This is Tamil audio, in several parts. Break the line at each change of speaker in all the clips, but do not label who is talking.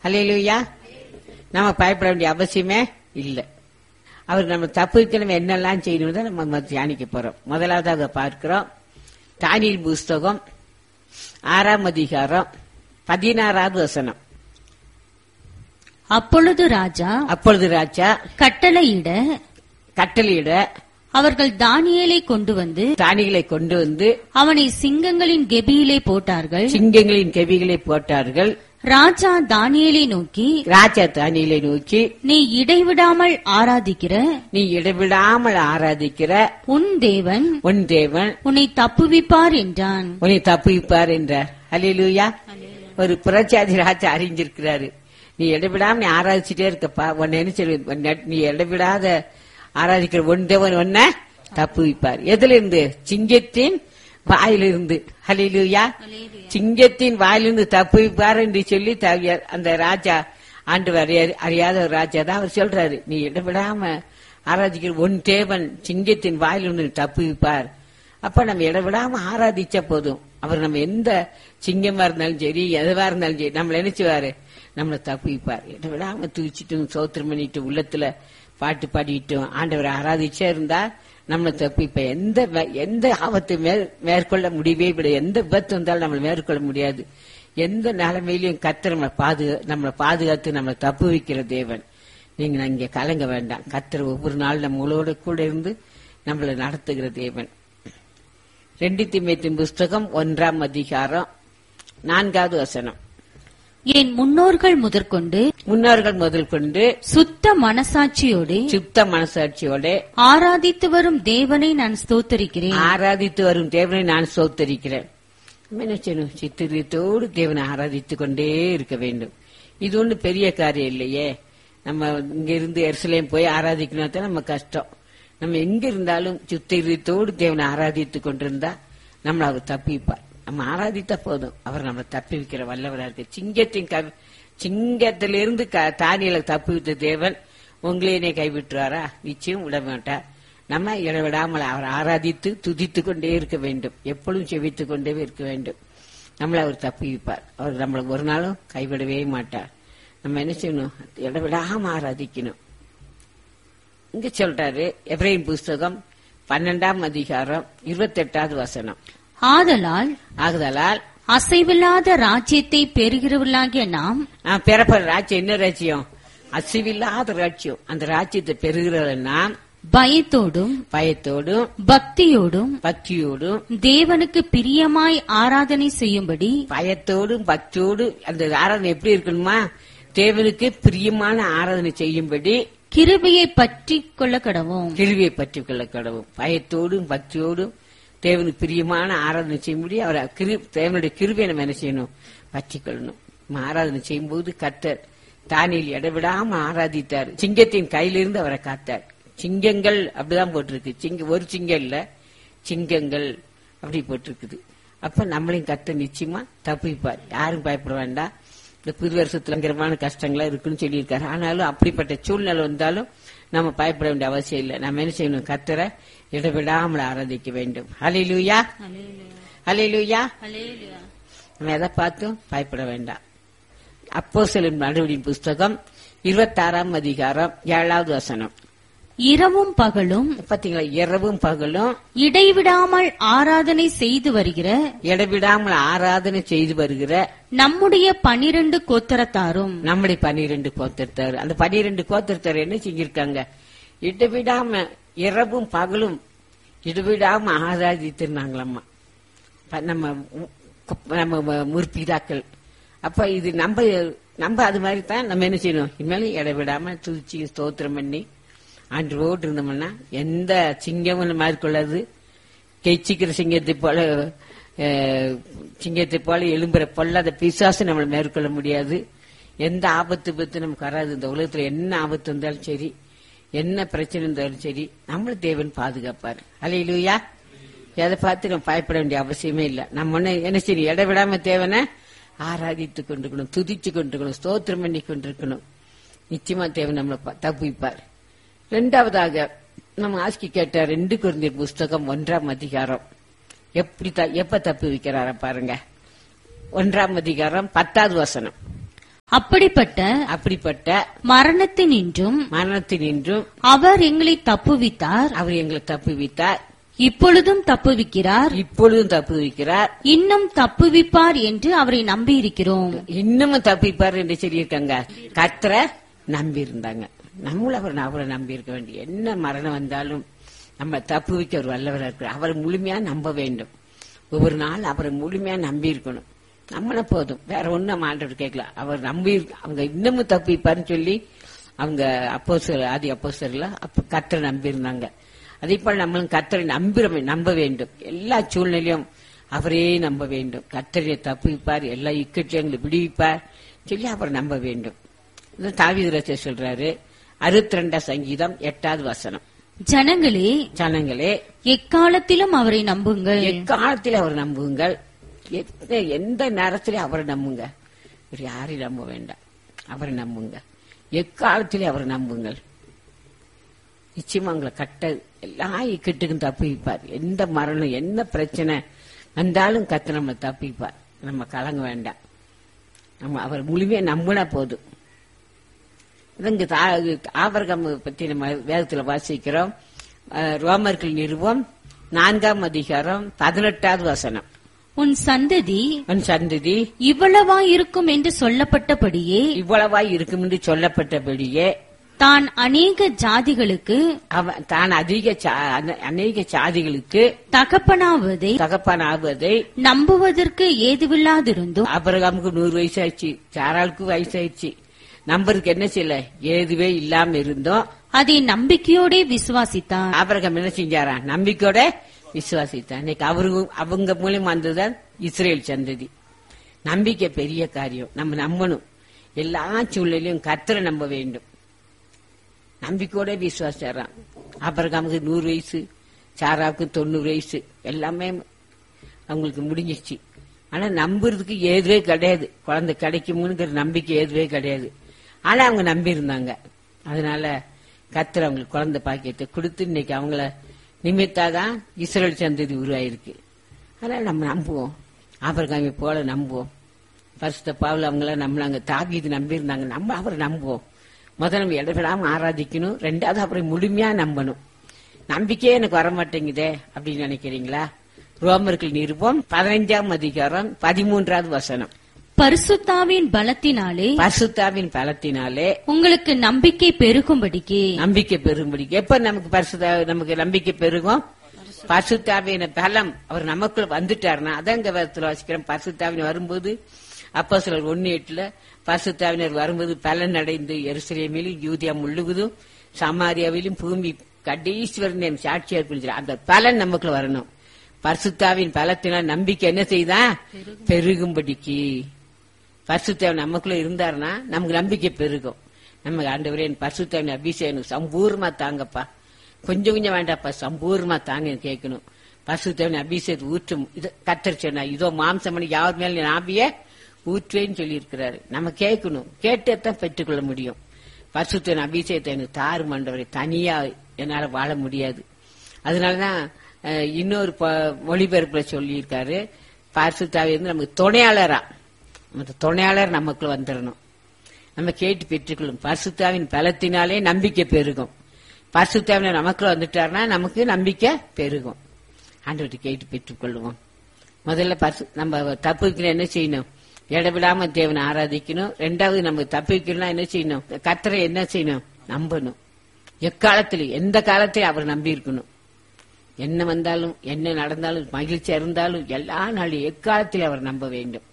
ஹalleluya நம்ம பயப்பட வேண்டிய அவசியமே இல்லை அவர் நம்ம தப்புக்கு நம்ம என்னெல்லாம் செய்யணும் தான் நம்ம தியானிக்க போறோம் முதலாவதாக பார்க்கிறோம் தானியல் புஸ்தகம் ஆறாம் அதிகாரம் பதினாறாவது வசனம்
அப்பொழுது ராஜா
அப்பொழுது ராஜா
கட்டளையிட
கட்டளையிட
அவர்கள் தானியேலை கொண்டு வந்து
தானிகளை கொண்டு வந்து
அவனை சிங்கங்களின் கெபியிலே போட்டார்கள்
சிங்கங்களின் கெவிகளை போட்டார்கள்
ராஜா தானியேலை நோக்கி
ராஜா தானியலை நோக்கி
நீ இடைவிடாமல் ஆராதிக்கிற
நீ இடைவிடாமல் ஆராதிக்கிற
உன் தேவன்
உன் தேவன்
உன்னை தப்புவிப்பார் என்றான்
உன்னை தப்புவிப்பார் என்றார் ஹalleluya ஒரு புரட்சாதி ராஜா அறிஞ்சிருக்கிறாரு நீ இடைவிடாம நீ ஆராதிச்சுட்டே இருக்கப்பா உன்னை என்ன சொல்லு நீ இடைவிடாத ஆராதிக்கிற உன் தேவன் உன்ன தப்புவிப்பார் எதுல இருந்து சிங்கத்தின் வாயிலிருந்து ஹalleluya சிங்கத்தின் வாயிலிருந்து தப்புவிப்பார் என்று சொல்லி தவிய- அந்த ராஜா ஆண்டு அறியாத ஒரு ராஜா தான் அவர் சொல்றாரு நீ இடைவிடாம ஆராதிக்கிற உன் தேவன் சிங்கத்தின் வாயிலிருந்து தப்புவிப்பார் அப்ப நம்ம இடவிடாம ஆராதிச்சா போதும் அவர் நம்ம எந்த சிங்கமா இருந்தாலும் சரி எதுவா இருந்தாலும் சரி நம்மள நினைச்சுவாரு நம்மளை தப்பிப்பார் இடவிடாம தூச்சிட்டும் சோத்திரம் பண்ணிட்டு உள்ளத்துல பாட்டு பாடிட்டும் ஆண்டவரை ஆராதிச்சா இருந்தா நம்மளை தப்பிப்ப எந்த வ- எந்த ஆபத்து மேற்- மேற்கொள்ள முடியவே முடியாது எந்த விபத்து வந்தாலும் நம்மளை மேற்கொள்ள முடியாது எந்த நிலைமையிலையும் கத்தர் நம்மளை பாது நம்மளை பாதுகாத்து நம்மளை தப்பு வைக்கிற தேவன் நீங்க இங்க கலங்க வேண்டாம் கத்தர் ஒவ்வொரு நாள் நம்மளோட கூட இருந்து நம்மளை நடத்துகிற தேவன் ரெண்டு திமேத்தின் புஸ்தகம் ஒன்றாம் அதிகாரம் நான்காவது வசனம்
என் முன்னோர்கள் முதற்கொண்டு
முன்னோர்கள் முதல் கொண்டு
சுத்த மனசாட்சியோடு
சுத்த மனசாட்சியோட
ஆராதித்து வரும் தேவனை நான் ஸ்தோத்தரிக்கிறேன்
ஆராதித்து வரும் தேவனை நான் சோத்தரிக்கிறேன் நம்ம என்ன செய்யணும் சித்திரியத்தோடு தேவனை ஆராதித்து கொண்டே இருக்க வேண்டும் இது ஒண்ணு பெரிய காரியம் இல்லையே நம்ம இங்க இருந்து எருசலேம் போய் ஆராதிக்கணும் தான் நம்ம கஷ்டம் நம்ம எங்க இருந்தாலும் சித்திரியத்தோடு தேவனை ஆராதித்து கொண்டிருந்தா நம்மள அவர் தப்பிப்பார் நம்ம ஆராதித்தா போதும் அவர் நம்ம தப்பி வைக்கிற வல்லவரா இருக்கு சிங்கத்தின் கவி- சிங்கத்திலிருந்து க- தானியலை தப்பி வைத்த தேவன் உங்களையே கைவிட்டுறாரா நிச்சயம் விட மாட்டார் நம்ம இடைவிடாமல் அவர் ஆராதித்து துதித்து கொண்டே இருக்க வேண்டும் எப்பொழுதும் செவித்துக் கொண்டே இருக்க வேண்டும் நம்மளை அவர் தப்பிப்பார் அவர் நம்மளை ஒரு நாளும் கைவிடவே மாட்டார் நம்ம என்ன செய்யணும் இடைவிடாம ஆராதிக்கணும் இங்க சொல்றாரு எப்ரேம் புஸ்தகம் பன்னெண்டாம் அதிகாரம் இருபத்தெட்டாவது வசனம்
ஆதலால்
ஆகுதலால்
அசைவில்லாத ராஜ்யத்தை பெறுகிறவர்களாகிய நாம்
நான் பிறப்ப ராஜ்யம் என்ன ராஜ்யம் அசிவில்லாத ராஜ்யம் அந்த ராஜ்யத்தை பெறுகிறவன்னா
பயத்தோடும்
பயத்தோடும்
பக்தியோடும்
பக்தியோடும்
தேவனுக்கு பிரியமாய் ஆராதனை செய்யும்படி
பயத்தோடும் பக்தியோடும் அந்த ஆராதனை எப்படி இருக்கணுமா தேவனுக்கு பிரியமான ஆராதனை செய்யும்படி
கிருபையை பற்றி கொள்ள கடவோம்
கிருவியை பற்றி கொள்ள கடவும் பயத்தோடும் பக்தியோடும் தேவனுக்கு பிரியமான ஆராதனை செய்யும்படி அவர் கிரு தேவனுடைய கிருவியை நம்ம என்ன செய்யணும் பற்றி கொள்ளணும் நம்ம ஆராதனை செய்யும்போது கத்தர் தானில் இடைவிடாம ஆராதித்தார் சிங்கத்தின் கையிலிருந்து அவரை காத்தார் சிங்கங்கள் அப்படிதான் போட்டிருக்கு சிங்க ஒரு சிங்கம் இல்ல சிங்கங்கள் அப்படி போட்டிருக்குது அப்ப நம்மளையும் கத்த நிச்சயமா தப்பிப்பார் யாரும் பயப்பட வேண்டாம் இந்த புது வருஷத்துல பயங்கரமான கஷ்டங்களா இருக்குன்னு சொல்லியிருக்காரு ஆனாலும் அப்படிப்பட்ட சூழ்நிலை வந்தாலும் நம்ம பயப்பட வேண்டிய அவசியம் இல்லை நம்ம என்ன செய்யணும் கத்தரை இடைவிடாமல் ஆராதிக்க வேண்டும் ஹalleluya ஹalleluya நம்ம எதை பார்த்தும் பயப்பட வேண்டாம் அப்போ சில நடவடிக்கை புஸ்தகம் இருபத்தாறாம் அதிகாரம் ஏழாவது வசனம்
இரவும் பகலும்
பாத்தீங்களா இரவும் பகலும்
இடைவிடாமல் ஆராதனை செய்து வருகிற
இடைவிடாமல் ஆராதனை செய்து வருகிற
நம்முடைய பனிரெண்டு கோத்தரத்தாரும்
நம்முடைய பனிரெண்டு கோத்திரத்தார் அந்த பனிரெண்டு கோத்திரத்தார் என்ன செஞ்சிருக்காங்க இடைவிடாம இரவும் பகலும் இடைவிடாம ஆராதித்திருந்தாங்களாம்மா ப- நம்ம உ- நம்ம முற்பிதாக்கள் அப்ப இது நம்ம நம்ம அது மாதிரி தான் நம்ம என்ன செய்யணும் இனிமேலும் இடைவிடாம துதிச்சு ஸ்தோத்திரம் பண்ணி ஆண்டோடு இருந்தோம்னா எந்த சிங்கமும் மேற்கொள்ளாது கெச்சிக்கிற சிங்கத்தை போல அஹ், சிங்கத்தை போல எழும்புற பொல்லாத பிசாசு நம்மளை மேற்கொள்ள முடியாது எந்த ஆபத்து பத்து நமக்கு வராது இந்த உலகத்துல என்ன ஆபத்து வந்தாலும் சரி என்ன பிரச்சனை இருந்தாலும் சரி நம்மள தேவன் பாதுகாப்பார் அலையிலுயா எதை பார்த்து நம்ம பயப்பட வேண்டிய அவசியமே இல்ல நம்ம ஒண்ணு என்ன செய்யணும் இடைவிடாம தேவனை ஆராதித்து கொண்டிருக்கணும் துதிச்சு கொண்டிருக்கணும் ஸ்தோத்திரம் பண்ணி கொண்டிருக்கணும் நிச்சயமா தேவன் நம்மளை பா- தப்புவிப்பார் ரெண்டாவதாக நம்ம ஆஸ்கி கேட்ட ரெண்டு குருந்தியர் புஸ்தகம் ஒன்றாம் அதிகாரம் எப்படி த- எப்ப தப்பு வைக்கிறார பாருங்க ஒன்றாம் அதிகாரம் பத்தாவது வசனம்
அப்படிப்பட்ட
அப்படிப்பட்ட
மரணத்தினின்றும்
மரணத்தினின்றும்
அவர் எங்களை தப்புவித்தார்
அவர் எங்களை தப்புவித்தார்
இப்பொழுதும் தப்புவிக்கிறார்
இப்பொழுதும் தப்புவிக்கிறார்
இன்னும் தப்புவிப்பார் என்று அவரை நம்பியிருக்கிறோம்
இன்னமும் தப்பிப்பார் என்று சொல்லியிருக்காங்க கத்தரை நம்பி இருந்தாங்க நம்மளும் அவர் அவரை நம்பி இருக்க வேண்டிய என்ன மரணம் வந்தாலும் நம்ம தப்புவிக்க ஒரு வல்லவராக இருக்கிறார் அவரை முழுமையா நம்ப வேண்டும் ஒவ்வொரு நாள் அவரை முழுமையா நம்பி இருக்கணும் நம்மள போதும் வேற ஒண்ணும் நம்ம ஆண்டவர் கேட்கல அவர் நம்பி இருக்க- அவங்க இன்னமும் தப்பிப்பாருன்னு சொல்லி அவங்க அப்போ ஆதி அப்போ அப்ப கத்தரை நம்பி இருந்தாங்க அதே போல நம்மளும் கத்தரை நம்பி நம்ப வேண்டும் எல்லா சூழ்நிலையும் அவரே நம்ப வேண்டும் கத்தரை தப்புவிப்பார் எல்லா இக்கட்சியங்களை விடுவிப்பார் சொல்லி அவரை நம்ப வேண்டும் தாவிதரச சொல்றாரு அறுபத்தி ரெண்டாம் சங்கீதம் எட்டாவது வசனம்
ஜனங்களே
ஜனங்களே
எக்காலத்திலும் அவரை நம்புங்கள்
எக்காலத்தில் அவர் நம்புங்கள் எந்த- எந்த நேரத்திலே அவரை நம்புங்க வேற யாரையும் நம்ப வேண்டாம் அவரை நம்புங்க எக்காலத்திலே அவரை நம்புங்கள் நிச்சயமா உங்களை கட்ட எல்லா இக்கட்டுக்கும் தப்பிப்பார் எந்த மரணம் என்ன பிரச்சனை வந்தாலும் கத்து நம்ம தப்பிப்பார் நம்ம கலங்க வேண்டாம் நம்ம அவர் முழுமையா நம்பினா போதும் இங்க ஆபரகம் பத்தி நம்ம வேதத்துல வாசிக்கிறோம் அஹ், ரோமர்கள் நிறுவம் நான்காம் அதிகாரம் பதினெட்டாவது வசனம்
உன் சந்ததி
உன் சந்ததி
இவ்வளவா இருக்கும் என்று சொல்லப்பட்டபடியே
இவ்வளவாய் இருக்கும் என்று சொல்லப்பட்டபடியே
தான் அநேக ஜாதிகளுக்கு
அவன் தான் அதிக சா- அன- அநேக சாதிகளுக்கு
தகப்பனாவதை
தகப்பான் ஆகுவதை
நம்புவதற்கு ஏதுவில்லாதிருந்தும்
ஆபரகாமுக்கு நூறு வயசு ஆயிடுச்சு சாராளுக்கு வயசு ஆயிடுச்சு நம்பருக்கு என்ன செய்யல ஏதுவே இல்லாம இருந்தோம்
அதை நம்பிக்கையோடே விசுவாசித்தான்
ஆபரகம் என்ன செஞ்சாராம் நம்பிக்கையோட விசுவாசித்தான் இன்னைக்கு அவரு அவங்க மூலியமா வந்ததுதான் இஸ்ரேல் சந்ததி நம்பிக்கை பெரிய காரியம் நம்ம நம்பணும் எல்லா சூழ்நிலையும் கத்தரை நம்ப வேண்டும் நம்பிக்கையோட விசுவாசிச்சாராம் ஆபரகாமுக்கு நூறு வயசு சாராவுக்கு தொண்ணூறு வயசு எல்லாமே அவங்களுக்கு முடிஞ்சிச்சு ஆனா நம்புறதுக்கு ஏதுவே கிடையாது குழந்தை கிடைக்குமுங்கிற நம்பிக்கை ஏதுவே கிடையாது ஆனா அவங்க நம்பி இருந்தாங்க அதனால கத்தர் அவங்களுக்கு குழந்தை பாக்கியத்தை கொடுத்து இன்னைக்கு அவங்கள நிமித்தாதான் இஸ்ரேல் சந்ததி உருவாயிருக்கு அதனால நம்ம நம்புவோம் ஆபரகாமி போல நம்புவோம் பரிசுத்த பாவல அவங்கள நம்மள அங்க தாவீது நம்பி இருந்தாங்க நம்ம அவரை நம்புவோம் முதல்ல நம்ம இடவிடாம ஆராதிக்கணும் ரெண்டாவது அவரை முழுமையா நம்பணும் நம்பிக்கையே எனக்கு வர மாட்டேங்குதே அப்படின்னு நினைக்கிறீங்களா ரோமர்கள் நிருபம் பதினைஞ்சாம் அதிகாரம் பதிமூன்றாவது வசனம்
பரிசுத்தாவின் பலத்தினாலே
பரிசுத்தாவின் பலத்தினாலே
உங்களுக்கு நம்பிக்கை பெருகும்படிக்கு
நம்பிக்கை பெருகும்படி எப்ப நமக்கு பரிசுத்தா நமக்கு நம்பிக்கை பெருகும் பரிசுத்தாவின பலம் அவர் நமக்குள்ள வந்துட்டாருன்னா அதான் இங்க வேதத்துல வாசிக்கிறோம் பரிசுத்தாவின் வரும்போது அப்போ சிலர் ஒன்னு எட்டுல பரிசுத்தாவினர் வரும்போது பலன் அடைந்து எருசலேமிலும் யூதியா முழுவதும் சமாரியாவிலும் பூமி கடைஸ்வரன் என் சாட்சியா இருப்பின் அந்த பலன் நமக்குள்ள வரணும் பரிசுத்தாவின் பலத்தினால் நம்பிக்கை என்ன செய்தா பெருகும்படிக்கு பரிசுத்தேவன் நமக்குள்ள இருந்தாருன்னா நமக்கு நம்பிக்கை பெருகும் நம்ம ஆண்டவரே என் பரிசுத்தேவன் அபிஷேகம் சம்பூர்ணமா தாங்கப்பா கொஞ்சம் கொஞ்சம் வேண்டாப்பா சம்பூர்ணமா தாங்க கேட்கணும் பரிசுத்தேவன் அபிஷேகத்தை ஊற்றும் இது கத்தர் சொன்னா இதோ மாம்சமணி யார் மேல என் ஆவிய ஊற்றுவேன்னு சொல்லி இருக்கிறாரு நம்ம கேட்கணும் கேட்டதான் பெற்றுக்கொள்ள முடியும் பரிசுத்தேவன் அபிஷேகத்தை எனக்கு தாரு மண்டவரை தனியா என்னால வாழ முடியாது அதனாலதான் அஹ், இன்னொரு ப- மொழிபெயர்ப்புல சொல்லியிருக்காரு பரிசுத்தாவி வந்து நமக்கு துணையாளரா அந்த துணையாளர் நமக்குள்ள வந்துடணும் நம்ம கேட்டு பெற்றுக்கொள்ளும் பரிசுத்தாவின் பலத்தினாலே நம்பிக்கை பெருகும் பரிசுத்தாவின் நமக்குள்ள வந்துட்டாருன்னா நமக்கு நம்பிக்கை பெருகும் ஆண்டவர்கிட்ட கேட்டு பெற்றுக்கொள்ளுவோம் முதல்ல பரிசு நம்ம தப்புக்கிற என்ன செய்யணும் இடவிடாம தேவனை ஆராதிக்கணும் ரெண்டாவது நம்ம தப்பிக்கணும்னா என்ன செய்யணும் கத்தரை என்ன செய்யணும் நம்பணும் எக்காலத்திலும் எந்த காலத்திலும் அவர் நம்பி இருக்கணும் என்ன வந்தாலும் என்ன நடந்தாலும் மகிழ்ச்சியா இருந்தாலும் எல்லா நாளும் எக்காலத்திலும் அவர் நம்ப வேண்டும்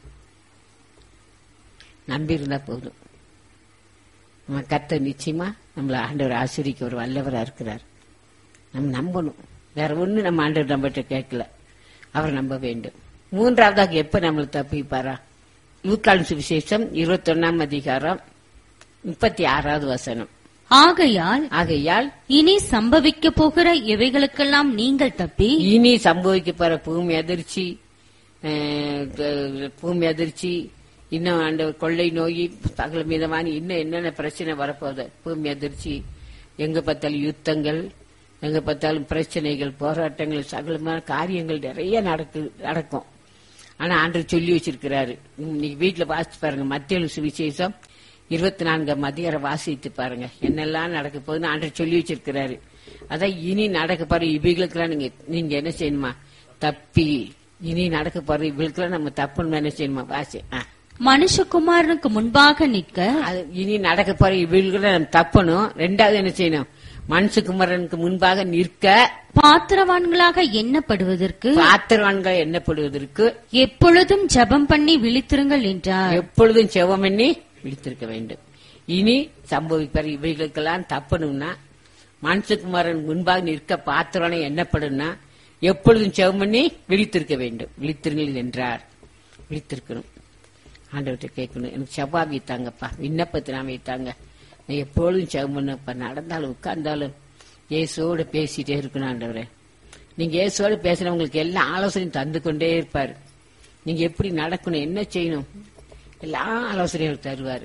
நம்பி இருந்தா போதும் நம்ம கத்த நிச்சயமா நம்மள ஆண்டவர் ஆசிரிக்க ஒரு வல்லவரா இருக்கிறார் நம்ம நம்பணும் வேற ஒண்ணு நம்ம ஆண்டவர் நம்மகிட்ட கேட்கல அவர் நம்ப வேண்டும் மூன்றாவதாக எப்ப நம்மளை தப்பிப்பாரா லூக்கான் சுவிசேஷம் இருபத்தொன்னாம் அதிகாரம் முப்பத்தி ஆறாவது வசனம்
ஆகையால்
ஆகையால்
இனி சம்பவிக்க போகிற இவைகளுக்கெல்லாம் நீங்கள் தப்பி
இனி சம்பவிக்க போற பூமி அதிர்ச்சி அஹ், க- பூமி அதிர்ச்சி இன்னும் ஆண்டவர் கொள்ளை நோய் பகல் மீதமான இன்னும் என்னென்ன பிரச்சனை வரப்போகுது பூமி அதிர்ச்சி எங்க பார்த்தாலும் யுத்தங்கள் எங்க பார்த்தாலும் பிரச்சனைகள் போராட்டங்கள் சகலமான காரியங்கள் நிறைய நடக்கு நடக்கும் ஆனா ஆண்டவர் சொல்லி வச்சிருக்கிறாரு இன்னைக்கு வீட்டுல வாசிச்சு பாருங்க மத்திய சுவிசேஷம் இருபத்தி நான்காம் அதிகாரம் வாசித்து பாருங்க என்னெல்லாம் நடக்க போகுதுன்னு ஆண்டவர் சொல்லி வச்சிருக்கிறாரு அதான் இனி நடக்க பாரு இவைகளுக்கெல்லாம் நீங்க நீங்க என்ன செய்யணுமா தப்பி இனி நடக்க போற இவங்களுக்கெல்லாம் நம்ம தப்புன்னு என்ன செய்யணுமா வாசி ஆ.
மனுஷகுமாரனுக்கு முன்பாக நிற்க
அது இனி நடக்க போற இவங்களுக்கெல்லாம் நம்ம தப்பணும் ரெண்டாவது என்ன செய்யணும் மனுஷகுமரனுக்கு முன்பாக நிற்க
பாத்திரவான்களாக எண்ணப்படுவதற்கு
பாத்திரவான்கள் எண்ணப்படுவதற்கு
எப்பொழுதும் ஜெபம் பண்ணி விழித்திருங்கள் என்றார்
எப்பொழுதும் செவம் பண்ணி விழித்திருக்க வேண்டும் இனி சம்பவிப்பார் இவைகளுக்கெல்லாம் தப்பணும்னா மனுஷகுமாரன் முன்பாக நிற்க பாத்திரனை எண்ணப்படும்னா எப்பொழுதும் செவம் பண்ணி விழித்திருக்க வேண்டும் விழித்திருங்கள் என்றார் விழித்திருக்கணும் ஆண்டவர்கிட்ட கேட்கணும் எனக்கு செவ்வாய் வைத்தாங்கப்பா விண்ணப்பத்தை நான் வைத்தாங்க நான் எப்பொழுதும் செவம் பண்ணப்பா நடந்தாலும் உட்கார்ந்தாலும் இயேசுவோட பேசிட்டே இருக்கணும் ஆண்டவரே நீங்க இயேசுவோட பேசுறவங்களுக்கு எல்லா ஆலோசனையும் தந்து கொண்டே இருப்பாரு நீங்க எப்படி நடக்கணும் என்ன செய்யணும் எல்லா ஆலோசனையும் அவர் தருவாரு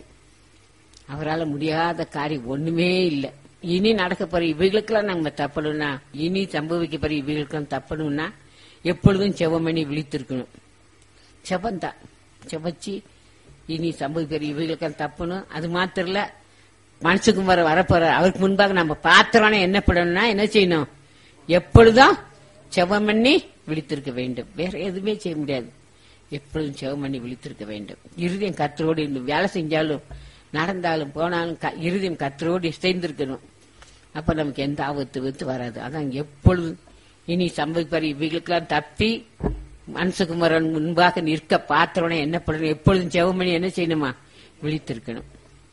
அவரால் முடியாத காரியம் ஒண்ணுமே இல்லை இனி நடக்க போற இவைகளுக்கெல்லாம் நம்ம தப்பணும்னா இனி சம்பவிக்க போற இவைகளுக்கெல்லாம் தப்பணும்னா எப்பொழுதும் செவம் பண்ணி விழித்திருக்கணும் செவந்தான் செவச்சு இனி சம்பவிக்கிற இவைகளுக்கெல்லாம் தப்பணும் அது மாத்திரம் இல்ல மனசுக்குமார வரப்போற அவருக்கு முன்பாக நம்ம பாத்திரம்னா என்ன பண்ணணும்னா என்ன செய்யணும் எப்பொழுதும் செவம் பண்ணி விழித்திருக்க வேண்டும் வேற எதுவுமே செய்ய முடியாது எப்பொழுதும் செவம் பண்ணி விழித்திருக்க வேண்டும் இருதயம் கத்தரோடு இருந்து வேலை செஞ்சாலும் நடந்தாலும் போனாலும் க- இருதயம் கத்தரோடு இசைந்திருக்கணும் அப்ப நமக்கு எந்த ஆபத்து வித்து வராது அதான் எப்பொழுதும் இனி சம்பவிப்பார் இவைகளுக்கெல்லாம் தப்பி மனசுக்குமரன் முன்பாக நிற்க பாத்திரம்னா என்ன பண்ணணும் எப்பொழுதும் செவம் பண்ணி என்ன செய்யணுமா விழித்திருக்கணும்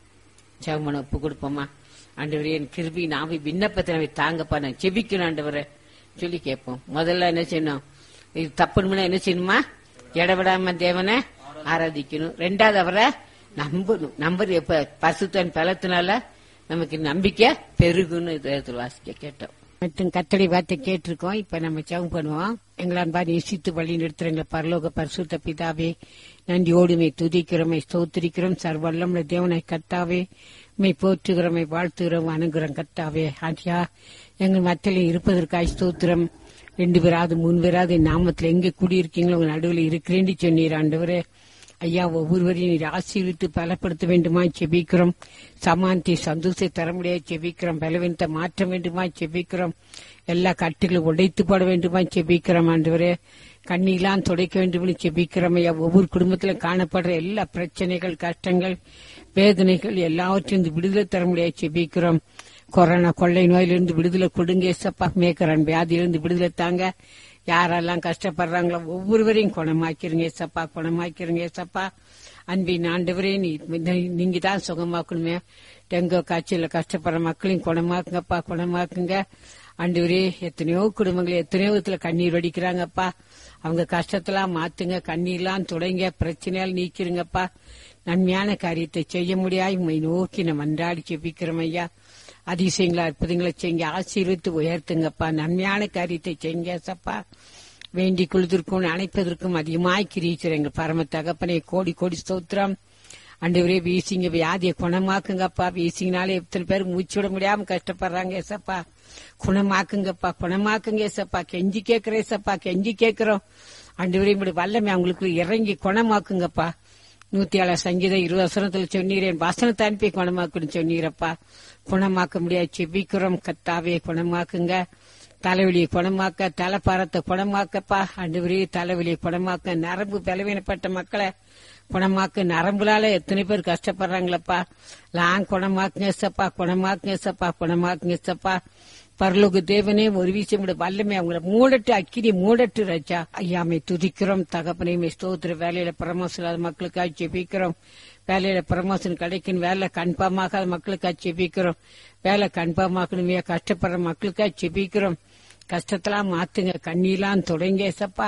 செவமனை ஒப்பு கொடுப்போமா ஆண்டவரே என் கிருபி நாம விண்ணப்பத்தை நம்ம தாங்கப்பா நான் செபிக்கணும் ஆண்டவரே சொல்லி கேட்போம் முதல்ல என்ன செய்யணும் இது தப்புன்னு என்ன செய்யணுமா இடவிடாம தேவனை ஆராதிக்கணும் ரெண்டாவது அவரை நம்பணும் நம்பர் எப்ப பசுத்தன் பலத்தினால நமக்கு நம்பிக்கை பெருகுன்னு வேதத்தில் வாசிக்க கேட்டோம் மற்றும் கத்தடி வார்த்தை கேட்டிருக்கோம் இப்ப நம்ம ஜெபம் பண்ணுவோம் எங்களான் பார் நேசித்து வழி நிறுத்துறங்க பரலோக பரிசுத்த பிதாவே நன்றியோடுமை துதிக்கிறோமை ஸ்தோத்திரிக்கிறோம் சர்வல்லமுள்ள தேவனை கத்தாவே மை போற்றுகிறோமை வாழ்த்துகிறோம் அணுகிறோம் கத்தாவே ஆண்டியா எங்கள் மத்தியில் இருப்பதற்காய் ஸ்தோத்திரம் ரெண்டு பேராது மூணு பேராது என் நாமத்துல எங்க குடியிருக்கீங்களோ உங்க நடுவில் இருக்கிறேன்னு சொன்னீர் ஆண்டவரே ஐயா ஒவ்வொருவரையும் நீர் ஆசீர்வித்து பலப்படுத்த வேண்டுமா செபிக்கிறோம் சமாந்தி சந்தோஷத்தை தர முடியாது செபிக்கிறோம் பலவீனத்தை மாற்ற வேண்டுமா செபிக்கிறோம் எல்லா கட்டுகளும் உடைத்து போட வேண்டுமா செபிக்கிறோம் ஆண்டவரே கண்ணீலாம் துடைக்க வேண்டும் செபிக்கிறோம் ஐயா ஒவ்வொரு குடும்பத்திலும் காணப்படுற எல்லா பிரச்சனைகள் கஷ்டங்கள் வேதனைகள் எல்லாவற்றையும் விடுதலை தர முடியாது செபிக்கிறோம் கொரோனா கொள்ளை நோயிலிருந்து விடுதலை கொடுங்க ஏசப்பா மேக்கரன் வியாதியிலிருந்து விடுதலை தாங்க யாரெல்லாம் கஷ்டப்படுறாங்களோ ஒவ்வொருவரையும் குணமாக்கிருங்க ஏசப்பா குணமாக்கிருங்க ஏசப்பா அன்பின் ஆண்டவரே நீ நீங்க தான் சுகமாக்கணுமே டெங்கு காய்ச்சல கஷ்டப்படுற மக்களையும் குணமாக்குங்கப்பா குணமாக்குங்க ஆண்டவரே எத்தனையோ குடும்பங்கள் எத்தனையோ விதத்துல கண்ணீர் வடிக்கிறாங்கப்பா அவங்க கஷ்டத்தெல்லாம் மாத்துங்க கண்ணீர்லாம் தொடங்க பிரச்சனையால் நீக்கிருங்கப்பா நன்மையான காரியத்தை செய்ய முடியாது உண்மை நோக்கி நம்ம அன்றாடி செபிக்கிறோம் ஐயா அதிசயங்களா அற்புதங்களை செய்யுங்க ஆசீர்வித்து உயர்த்துங்கப்பா நன்மையான காரியத்தை செய்யுங்க சப்பா வேண்டிக் கொள்வதற்கும் அணைப்பதற்கும் அதிகமாய் கிரீச்சர் எங்கள் பரம தகப்பனை கோடி கோடி ஸ்தோத்திரம் அண்டவரே வீசிங்க வியாதியை குணமாக்குங்கப்பா வீசிங்கனாலே எத்தனை பேர் மூச்சு விட முடியாம கஷ்டப்படுறாங்க ஏசப்பா குணமாக்குங்கப்பா குணமாக்குங்க ஏசப்பா கெஞ்சி கேட்கிறேன் ஏசப்பா கெஞ்சி கேட்கிறோம் அண்டவரே இப்படி வல்லமை அவங்களுக்கு இறங்கி குணமாக்குங்கப்பா நூத்தி ஏழு சங்கீதம் இருபது வசனத்துல சொன்னீரேன் வசனத்தை அனுப்பி குணமாக்குன்னு சொன்னீரப்பா குணமாக்க முடியாது செபிக்கிறோம் கத்தாவே குணமாக்குங்க தலைவலியை குணமாக்க தலைப்பாரத்தை குணமாக்கப்பா அண்டுவரி தலைவலியை குணமாக்க நரம்பு பலவீனப்பட்ட மக்களை குணமாக்க நரம்புலால எத்தனை பேர் கஷ்டப்படுறாங்களப்பா லாங் குணமாக்குங்க சப்பா குணமாக்குங்க சப்பா குணமாக்குங்க சப்பா பரலோக தேவனே ஒரு விஷயம் விட வல்லமே அவங்கள மூடட்டு அக்கினி மூடட்டு ரச்சா ஐயாமை துதிக்கிறோம் தகப்பனையுமே ஸ்தோத்திர வேலையில பிரமோஷன் இல்லாத மக்களுக்காக ஜெபிக்கிறோம் வேலையில பிரமோஷன் கிடைக்கும் வேலை கன்ஃபார்மாகாத மக்களுக்காக ஜெபிக்கிறோம் வேலை கன்ஃபார்மாக்கணுமே கஷ்டப்படுற மக்களுக்காக ஜெபிக்கிறோம் கஷ்டத்தெல்லாம் மாத்துங்க கண்ணீலாம் தொடங்க சப்பா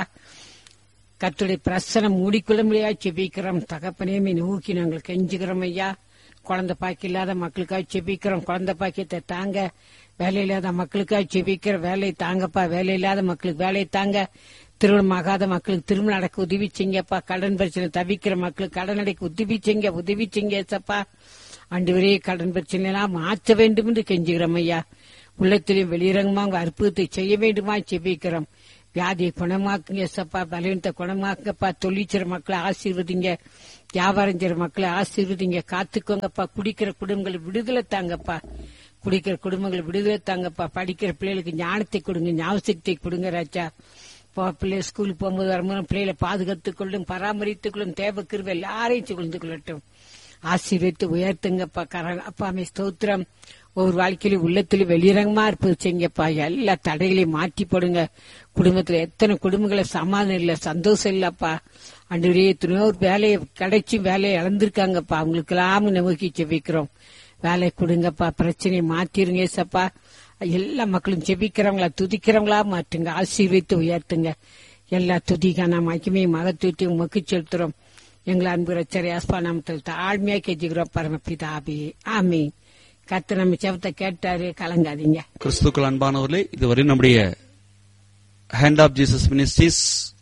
கத்துடைய பிரசனை மூடிக்கொள்ள முடியாது செபிக்கிறோம் தகப்பனையுமே நோக்கி நாங்கள் கெஞ்சுக்கிறோம் ஐயா குழந்தை பாக்கி இல்லாத மக்களுக்காக செபிக்கிறோம் குழந்தை பாக்கியத்தை தாங்க வேலை இல்லாத மக்களுக்காக செபிக்கிற வேலையை தாங்கப்பா வேலை இல்லாத மக்களுக்கு வேலையை தாங்க திருமணம் ஆகாத மக்களுக்கு திருமணம் நடக்க உதவி செய்யுங்கப்பா கடன் பிரச்சனை தவிக்கிற மக்களுக்கு கடன் அடைக்க உதவி செய்யுங்க உதவி செய்யுங்க ஏசப்பா ஆண்டு கடன் பிரச்சனை எல்லாம் மாற்ற வேண்டும் என்று கெஞ்சுகிறோம் ஐயா உள்ளத்திலே வெளியிறங்கமா உங்க அற்புதத்தை செய்ய வேண்டுமா செபிக்கிறோம் வியாதியை குணமாக்குங்க ஏசப்பா பலவீனத்தை குணமாக்குங்கப்பா தொழிற்சிற மக்களை ஆசீர்வதிங்க வியாபாரம் செய்யற மக்களை ஆசீர்வதிங்க காத்துக்கோங்கப்பா குடிக்கிற குடும்பங்களை விடுதலை தாங்கப்பா குடிக்கிற குடும்பங்களை விடுதலை தாங்கப்பா படிக்கிற பிள்ளைகளுக்கு ஞானத்தை கொடுங்க ஞாபகத்தை கொடுங்க ராஜா இப்போ பிள்ளை ஸ்கூலுக்கு போகும்போது வரும்போது பிள்ளைகளை பாதுகாத்துக் கொள்ளும் பராமரித்துக் கொள்ளும் தேவக்கிருவை எல்லாரையும் சுகழ்ந்து கொள்ளட்டும் ஆசீர்வித்து உயர்த்துங்கப்பா கர அப்பாமே ஸ்தோத்திரம் ஒவ்வொரு வாழ்க்கையிலும் உள்ளத்திலும் வெளிரங்கமா இருப்பது செய்யுங்கப்பா எல்லா தடைகளையும் மாற்றி போடுங்க குடும்பத்துல எத்தனை குடும்பங்களை சமாதானம் இல்ல சந்தோஷம் இல்லப்பா அன்றைய எத்தனையோ ஒரு வேலையை கிடைச்சி வேலையை இழந்திருக்காங்கப்பா அவங்களுக்கு எல்லாம் நோக்கி செபிக்கிறோம் வேலை கொடுங்கப்பா பிரச்சனையை மாத்திருங்க ஏசப்பா எல்லா மக்களும் ஜெபிக்கிறவங்களா துதிக்கிறவங்களா மாற்றுங்க ஆசீர்வித்து உயர்த்துங்க எல்லா துதிக்கான மகிமையும் மகத்துவத்தையும் உமக்கு செலுத்துறோம் எங்களை அன்பு ரச்சரை அஸ்பா நாமத்தில் தாழ்மையா கெஞ்சுகிறோம் பரமபிதாபி ஆமி கத்து நம்ம செவத்தை கேட்டாரு கலங்காதீங்க
கிறிஸ்துக்கள் அன்பானவர்களே இதுவரை நம்முடைய hand of Jesus ministries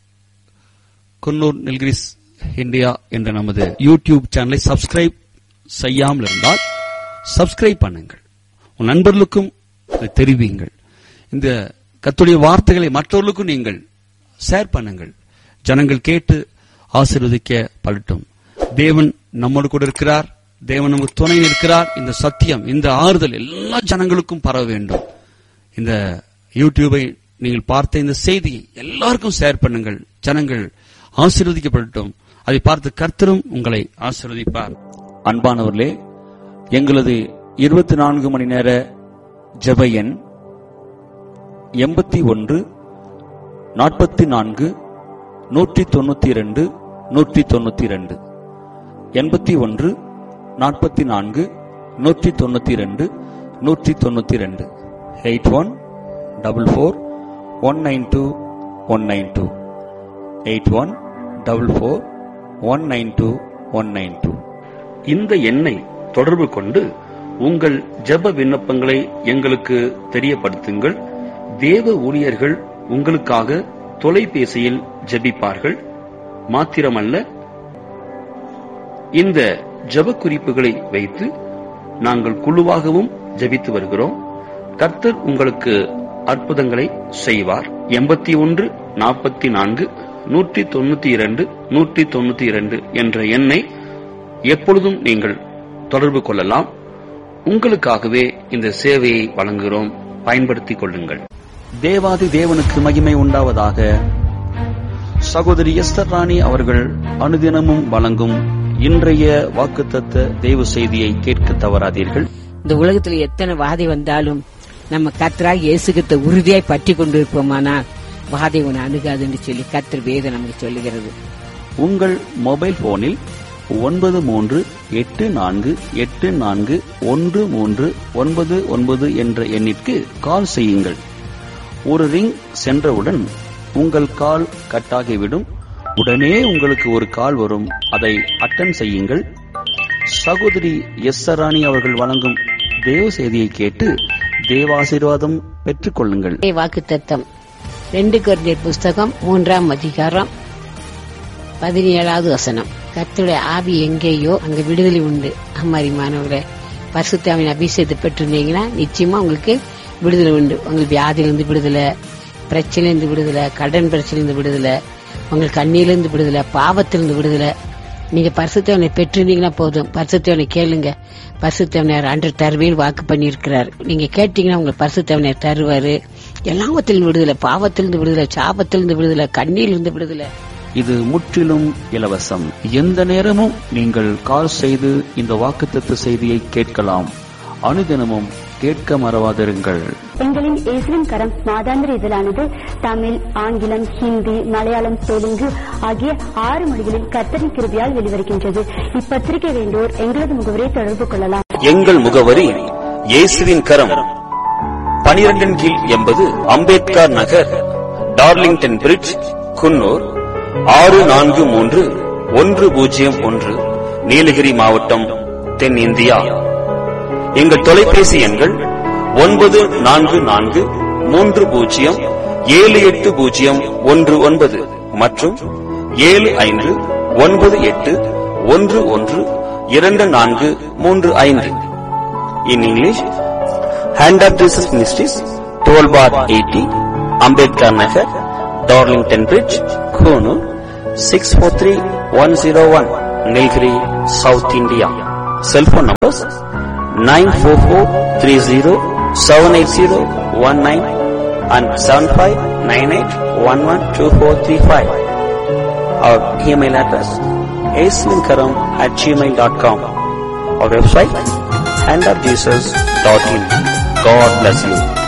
Coonoor Nilgiris India என்ற நமது யூடியூப் சேனலை சப்ஸ்கிரைப் செய்யாமல் இருந்தால் சப்ஸ்கிரைப் பண்ணுங்கள் உன் நண்பர்களுக்கும் இதை தெரிவியுங்கள் இந்த கத்துடைய வார்த்தைகளை மற்றவர்களுக்கும் நீங்கள் ஷேர் பண்ணுங்கள் ஜனங்கள் கேட்டு ஆசீர்வதிக்க படட்டும் தேவன் நம்மோடு கூட இருக்கிறார் தேவன் நமக்கு துணை இருக்கிறார் இந்த சத்தியம் இந்த ஆறுதல் எல்லா ஜனங்களுக்கும் பரவ வேண்டும் இந்த யூடியூபை நீங்கள் பார்த்த இந்த செய்தியை எல்லாருக்கும் ஷேர் பண்ணுங்கள் ஜனங்கள் ஆசீர்வதிக்கப்படட்டும் அதை பார்த்து கர்த்தரும் உங்களை ஆசீர்வதிப்பார் அன்பானவர்களே எங்களது இருபத்தி நான்கு மணி நேர ஜெப எண் எண்பத்தி ஒன்று நாற்பத்தி நான்கு நூற்றி தொண்ணூத்தி இரண்டு நூற்றி தொண்ணூத்தி இரண்டு எண்பத்தி ஒன்று நாற்பத்தி நான்கு நூற்றி தொண்ணூத்தி இரண்டு நூற்றி தொண்ணூத்தி இரண்டு eight one double four one nine two one nine two eight one double four one nine two one nine two
இந்த எண்ணை தொடர்பு கொண்டு உங்கள் ஜெப விண்ணப்பங்களை எங்களுக்கு தெரியப்படுத்துங்கள் தேவ ஊழியர்கள் உங்களுக்காக தொலைபேசியில் ஜெபிப்பார்கள் மாத்திரமல்ல இந்த ஜெப குறிப்புகளை வைத்து நாங்கள் குழுவாகவும் ஜெபித்து வருகிறோம் கர்த்தர் உங்களுக்கு அற்புதங்களை செய்வார் எண்பத்தி ஒன்று நாற்பத்தி நான்கு நூற்றி தொண்ணூத்தி இரண்டு நூற்றி தொண்ணூத்தி இரண்டு என்ற எண்ணை எப்பொழுதும் நீங்கள் தொடர்பு கொள்ளலாம் உங்களுக்காகவே இந்த சேவையை வழங்குகிறோம் பயன்படுத்திக் கொள்ளுங்கள்
தேவாதி தேவனுக்கு மகிமை உண்டாவதாக சகோதரி எஸ்தர் ராணி அவர்கள் அனுதினமும் வழங்கும் இன்றைய வாக்குத்தத்த தேவ செய்தியை கேட்க தவறாதீர்கள்
இந்த உலகத்துல எத்தனை வாதை வந்தாலும் நம்ம கத்தராக இயேசுகிட்ட உறுதியாய் பற்றி கொண்டிருப்போமானால் வாதை உன்னை அணுகாதுன்னு சொல்லி கத்தர் வேதம் நமக்கு சொல்லுகிறது
உங்கள் மொபைல் போனில் ஒன்பது மூன்று எட்டு நான்கு எட்டு நான்கு ஒன்று மூன்று ஒன்பது ஒன்பது என்ற எண்ணிற்கு கால் செய்யுங்கள் ஒரு ரிங் சென்றவுடன் உங்கள் கால் கட்டாகிவிடும் உடனே உங்களுக்கு ஒரு கால் வரும் அதை அட்டன் செய்யுங்கள் சகோதரி எஸ் ராணி அவர்கள் வழங்கும் தேவ செய்தியை கேட்டு தேவாசீர்வாதம் பெற்றுக் கொள்ளுங்கள்
வாக்கு தத்தம் ரெண்டு கொரிந்தியர் புஸ்தகம் மூன்றாம் அதிகாரம் பதினேழாவது வசனம் கர்த்தருடைய ஆவி எங்கேயோ அங்க விடுதலை உண்டு அம்மாரி மாணவர்களே பரிசுத்தாவின் அபிஷேகத்தை பெற்றிருந்தீங்கன்னா நிச்சயமா உங்களுக்கு விடுதலை உண்டு உங்களுக்கு வியாதியிலிருந்து விடுதலை பிரச்சனையிலிருந்து விடுதலை கடன் பிரச்சனையிலிருந்து விடுதலை உங்களுக்கு கண்ணியிலிருந்து விடுதலை பாவத்திலிருந்து விடுதலை நீங்க பரிசுத்தவனை பெற்றிருந்தீங்கன்னா போதும் பரிசுத்தவனை கேளுங்க பரிசுத்தவனர் அன்று தருவேன் வாக்கு பண்ணியிருக்கிறார் நீங்க கேட்டீங்கன்னா உங்களுக்கு பரிசுத்தவனர் தருவாரு எல்லாவத்திலிருந்து விடுதலை பாவத்திலிருந்து விடுதலை சாபத்திலிருந்து விடுதலை கண்ணியிலிருந்து விடுதலை
இது முற்றிலும் இலவசம் எந்த நேரமும் நீங்கள் கால் செய்து இந்த வாக்குத்தத்த செய்தியை கேட்கலாம் அனுதினமும் கேட்க மறவாதிருங்கள்
எங்களின் இயேசுவின் கரம் மாதாந்திர இதழானது தமிழ் ஆங்கிலம் ஹிந்தி மலையாளம் தெலுங்கு ஆகிய ஆறு மொழிகளில் கர்த்தரின் கிருபியால் வெளிவருகின்றது இப்பத்திரிகை வேண்டோர் எங்களது முகவரை தொடர்பு கொள்ளலாம்
எங்கள் முகவரி இயேசுவின் கரம் பனிரெண்டின் கீழ் எண்பது அம்பேத்கர் நகர் டார்லிங்டன் பிரிட்ஜ் குன்னூர் ஆறு நான்கு மூன்று ஒன்று பூஜ்ஜியம் ஒன்று நீலகிரி மாவட்டம் தென்னிந்தியா எங்கள் தொலைபேசி எண்கள் ஒன்பது நான்கு நான்கு மூன்று பூஜ்ஜியம் ஏழு எட்டு பூஜ்ஜியம் ஒன்று ஒன்பது மற்றும் ஏழு ஐந்து ஒன்பது எட்டு ஒன்று ஒன்று இரண்டு நான்கு மூன்று ஐந்து in English hand of Jesus ministries twelve bar eighty Ambedkar Nagar Darlington bridge Coonoor six four three one zero one Nilgiri south India cellphone numbers nine four four three zero seven eight zero one nine and 7598112435. Our email address aslinkaram at gmail.com. Our website handofjesus.in. God bless you.